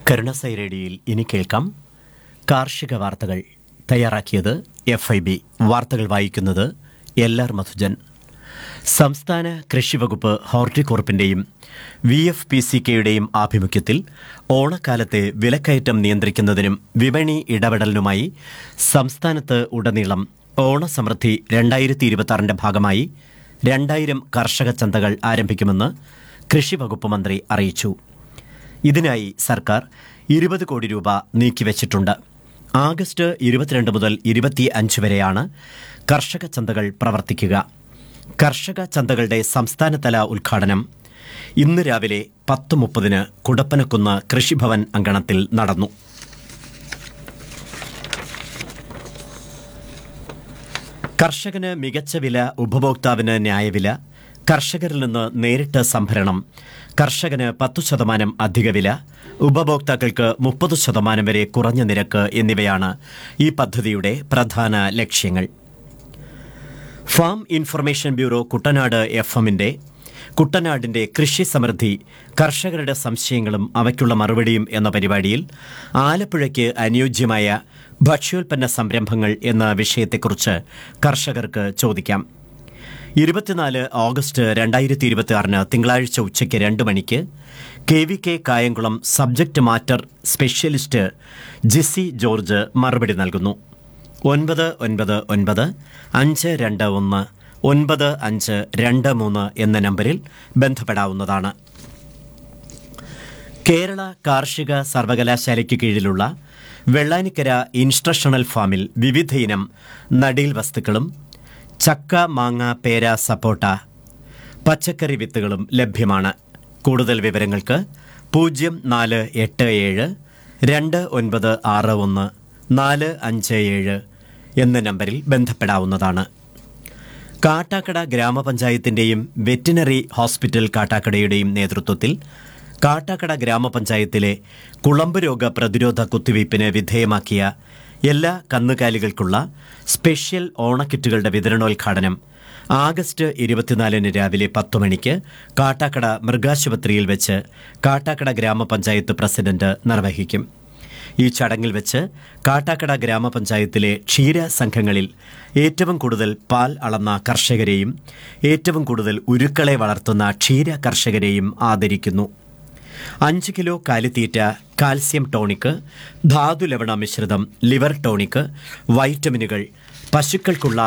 കരുണസൈ റേഡിയോയിൽ ഇനി കേൾക്കാം കാർഷിക വാർത്തകൾ തയ്യാറാക്കിയത് എഫ് ഐ ബി വാർത്തകൾ വായിക്കുന്നത് എൽ ആർ മധുജൻ സംസ്ഥാന കൃഷിവകുപ്പ് ഹോർട്ടികോർപ്പിന്റെയും വി എഫ് പി സി കെയുടെയും ആഭിമുഖ്യത്തിൽ ഓണക്കാലത്തെ വിലക്കയറ്റം നിയന്ത്രിക്കുന്നതിനും വിപണി ഇടപെടലിനുമായി സംസ്ഥാനത്ത് ഉടനീളം ഓണസമൃദ്ധി രണ്ടായിരത്തി ഇരുപത്തി ഭാഗമായി രണ്ടായിരം കർഷക ചന്തകൾ ആരംഭിക്കുമെന്ന് കൃഷിവകുപ്പ് മന്ത്രി അറിയിച്ചു ഇതിനായി സർക്കാർ ഇരുപത് കോടി രൂപ നീക്കിവച്ചിട്ടുണ്ട് ആഗസ്റ്റ് ഇരുപത്തിരണ്ട് മുതൽ ഇരുപത്തി അഞ്ച് വരെയാണ് കർഷക ചന്തകൾ പ്രവർത്തിക്കുക കർഷക ചന്തകളുടെ സംസ്ഥാനതല ഉദ്ഘാടനം ഇന്ന് രാവിലെ പത്ത് മുപ്പതിന് കുടപ്പനക്കുന്ന് കൃഷിഭവൻ അങ്കണത്തിൽ നടന്നു കർഷകന് മികച്ച വില ഉപഭോക്താവിന് ന്യായവില കർഷകരിൽ നിന്ന് നേരിട്ട് സംഭരണം കർഷകന് പത്തു ശതമാനം അധിക വില ഉപഭോക്താക്കൾക്ക് മുപ്പത് ശതമാനം വരെ കുറഞ്ഞ നിരക്ക് എന്നിവയാണ് ഈ പദ്ധതിയുടെ പ്രധാന ലക്ഷ്യങ്ങൾ farm information bureau Kuttanad F എമ്മിന്റെ കുട്ടനാടിന്റെ കൃഷി സമൃദ്ധി കർഷകരുടെ സംശയങ്ങളും അവയ്ക്കുള്ള മറുപടിയും എന്ന പരിപാടിയിൽ ആലപ്പുഴയ്ക്ക് അനുയോജ്യമായ ഭക്ഷ്യോൽപ്പന്ന സംരംഭങ്ങൾ എന്ന വിഷയത്തെക്കുറിച്ച് കർഷകർക്ക് ചോദിക്കാം ഇരുപത്തിനാല് ഓഗസ്റ്റ് രണ്ടായിരത്തി ഇരുപത്തി ആറിന് തിങ്കളാഴ്ച ഉച്ചയ്ക്ക് രണ്ട് മണിക്ക് K V K Kayamkulam subject matter specialist Jisi George മറുപടി നൽകുന്നു ഒൻപത് ഒൻപത് ഒൻപത് അഞ്ച് രണ്ട് ഒന്ന് ഒൻപത് അഞ്ച് രണ്ട് മൂന്ന് എന്ന നമ്പറിൽ ബന്ധപ്പെടാവുന്നതാണ് കേരള കാർഷിക സർവകലാശാലയ്ക്ക് കീഴിലുള്ള വെള്ളാനിക്കര ഇൻസ്ട്രക്ഷണൽ ഫാമിൽ വിവിധയിനം നടീൽ വസ്തുക്കളും ചക്ക മാങ്ങ പേര സപ്പോട്ട പച്ചക്കറി വിത്തുകളും ലഭ്യമാണ് കൂടുതൽ വിവരങ്ങൾക്ക് പൂജ്യം നാല് എട്ട് ഏഴ് രണ്ട് ഒൻപത് ആറ് ഒന്ന് നാല് അഞ്ച് ഏഴ് എന്ന നമ്പറിൽ ബന്ധപ്പെടാവുന്നതാണ് കാട്ടാക്കട ഗ്രാമപഞ്ചായത്തിന്റെയും വെറ്റിനറി ഹോസ്പിറ്റൽ കാട്ടാക്കടയുടെയും നേതൃത്വത്തിൽ കാട്ടാക്കട ഗ്രാമപഞ്ചായത്തിലെ കുളമ്പ് രോഗ പ്രതിരോധ കുത്തിവയ്പ്പിന് വിധേയമാക്കിയ എല്ലാ കന്നുകാലികൾക്കുള്ള സ്പെഷ്യൽ ഓണക്കിറ്റുകളുടെ വിതരണോദ്ഘാടനം ആഗസ്റ്റ് ഇരുപത്തിനാലിന് രാവിലെ പത്ത് മണിക്ക് കാട്ടാക്കട മൃഗാശുപത്രിയിൽ വെച്ച് കാട്ടാക്കട ഗ്രാമപഞ്ചായത്ത് പ്രസിഡന്റ് നിർവഹിക്കും ഈ ചടങ്ങിൽ വെച്ച് കാട്ടാക്കട ഗ്രാമപഞ്ചായത്തിലെ ക്ഷീര സംഘങ്ങളിൽ ഏറ്റവും കൂടുതൽ പാൽ അളന്ന കർഷകരെയും ഏറ്റവും കൂടുതൽ ഉരുക്കളെ വളർത്തുന്ന ക്ഷീര കർഷകരെയും ആദരിക്കുന്നു അഞ്ച് കിലോ കാലിത്തീറ്റ കാൽസ്യം ടോണിക്ക് ധാതുലവണ മിശ്രിതം ലിവർ ടോണിക്ക് വൈറ്റമിനുകൾ പശുക്കൾക്കുള്ള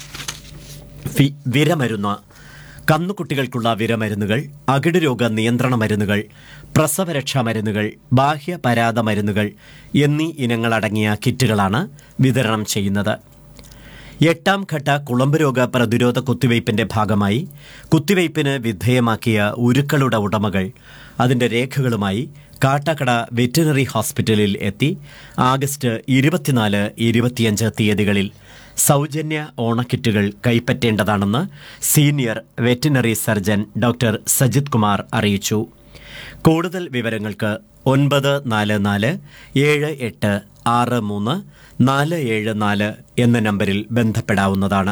ഫി- വിരമരുന്ന് കന്നുകുട്ടികൾക്കുള്ള വിരമരുന്നുകൾ അകിടുരോഗ നിയന്ത്രണ മരുന്നുകൾ പ്രസവരക്ഷാ മരുന്നുകൾ ബാഹ്യ പരാത മരുന്നുകൾ എന്നീ ഇനങ്ങളടങ്ങിയ കിറ്റുകളാണ് വിതരണം ചെയ്യുന്നത് എട്ടാം ഘട്ട കുളമ്പ് രോഗ പ്രതിരോധ കുത്തിവയ്പ്പിന്റെ ഭാഗമായി കുത്തിവയ്പ്പിന് വിധേയമാക്കിയ ഉരുക്കളുടെ ഉടമകൾ അതിന്റെ രേഖകളുമായി കാട്ടാക്കട വെറ്റിനറി ഹോസ്പിറ്റലിൽ എത്തി ആഗസ്റ്റ് ഇരുപത്തിനാല് ഇരുപത്തിയഞ്ച് തീയതികളിൽ സൗജന്യ ഓണക്കിറ്റുകൾ കൈപ്പറ്റേണ്ടതാണെന്ന് senior veterinary surgeon doctor Sajith Kumar അറിയിച്ചു കൂടുതൽ വിവരങ്ങൾക്ക് ഒൻപത് നാല് നാല് ഏഴ് എട്ട് ആറ് മൂന്ന് നാല് ഏഴ് നാല് എന്ന നമ്പറിൽ ബന്ധപ്പെടാവുന്നതാണ്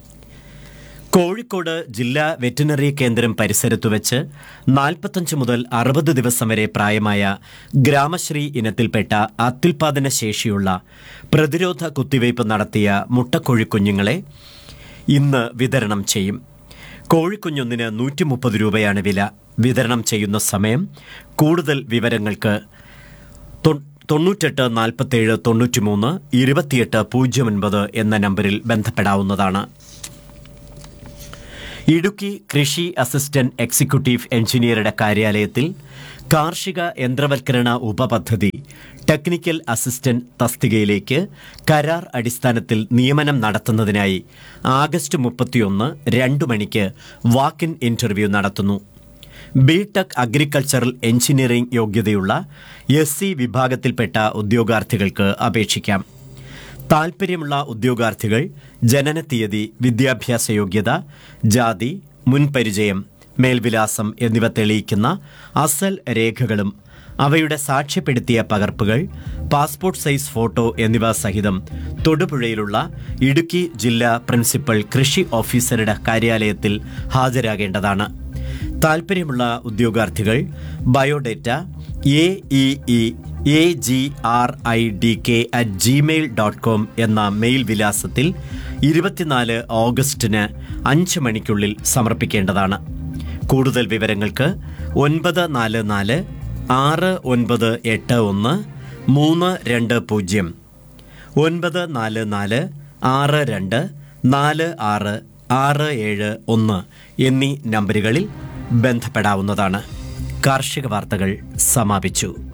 കോഴിക്കോട് ജില്ലാ വെറ്റിനറി കേന്ദ്രം പരിസരത്തു വെച്ച് നാൽപ്പത്തഞ്ച് മുതൽ അറുപത് ദിവസം വരെ പ്രായമായ ഗ്രാമശ്രീ ഇനത്തിൽപ്പെട്ട അത്യുൽപാദന ശേഷിയുള്ള പ്രതിരോധ കുത്തിവയ്പ് നടത്തിയ മുട്ടക്കോഴിക്കുഞ്ഞുങ്ങളെ ഇന്ന് വിതരണം ചെയ്യും കോഴിക്കുഞ്ഞൊന്നിന് നൂറ്റി മുപ്പത് രൂപയാണ് വില വിതരണം ചെയ്യുന്ന സമയം കൂടുതൽ വിവരങ്ങൾക്ക് തൊ- തൊണ്ണൂറ്റെട്ട് നാൽപ്പത്തേഴ് തൊണ്ണൂറ്റിമൂന്ന് ഇരുപത്തിയെട്ട് പൂജ്യം ഒൻപത് എന്ന നമ്പറിൽ ബന്ധപ്പെടാവുന്നതാണ് ഇടുക്കി കൃഷി അസിസ്റ്റന്റ് എക്സിക്യൂട്ടീവ് എഞ്ചിനീയറുടെ കാര്യാലയത്തിൽ കാർഷിക യന്ത്രവൽക്കരണ ഉപപദ്ധതി ടെക്നിക്കൽ അസിസ്റ്റന്റ് തസ്തികയിലേക്ക് കരാർ അടിസ്ഥാനത്തിൽ നിയമനം നടത്തുന്നതിനായി ആഗസ്റ്റ് മുപ്പത്തിയൊന്ന് രണ്ടു മണിക്ക് walk in interview BTech agricultural engineering യോഗ്യതയുള്ള എസ് സി വിഭാഗത്തിൽപ്പെട്ട ഉദ്യോഗാർത്ഥികൾക്ക് അപേക്ഷിക്കാം താൽപ്പര്യമുള്ള ഉദ്യോഗാർത്ഥികൾ ജനനത്തീയതി വിദ്യാഭ്യാസ യോഗ്യത ജാതി മുൻപരിചയം മേൽവിലാസം എന്നിവ തെളിയിക്കുന്ന അസൽ രേഖകളും അവയുടെ സാക്ഷ്യപ്പെടുത്തിയ പകർപ്പുകൾ പാസ്പോർട്ട് സൈസ് ഫോട്ടോ എന്നിവ സഹിതം തൊടുപുഴയിലുള്ള ഇടുക്കി ജില്ലാ പ്രിൻസിപ്പൽ കൃഷി ഓഫീസറുടെ കാര്യാലയത്തിൽ ഹാജരാകേണ്ടതാണ് താൽപ്പര്യമുള്ള ഉദ്യോഗാർത്ഥികൾ biodata A E E A G R I D K at Gmail dot com എന്ന മെയിൽ വിലാസത്തിൽ ഇരുപത്തിനാല് ഓഗസ്റ്റിന് അഞ്ച് മണിക്കുള്ളിൽ സമർപ്പിക്കേണ്ടതാണ് കൂടുതൽ വിവരങ്ങൾക്ക് ഒൻപത് നാല് നാല് ആറ് ഒൻപത് എട്ട് ഒന്ന് മൂന്ന് രണ്ട് പൂജ്യം ഒൻപത് നാല് നാല് ആറ് രണ്ട് നാല് ആറ് ആറ് ഏഴ് ഒന്ന് എന്നീ നമ്പറുകളിൽ ബന്ധപ്പെടാവുന്നതാണ് കാർഷിക വാർത്തകൾ സമാപിച്ചു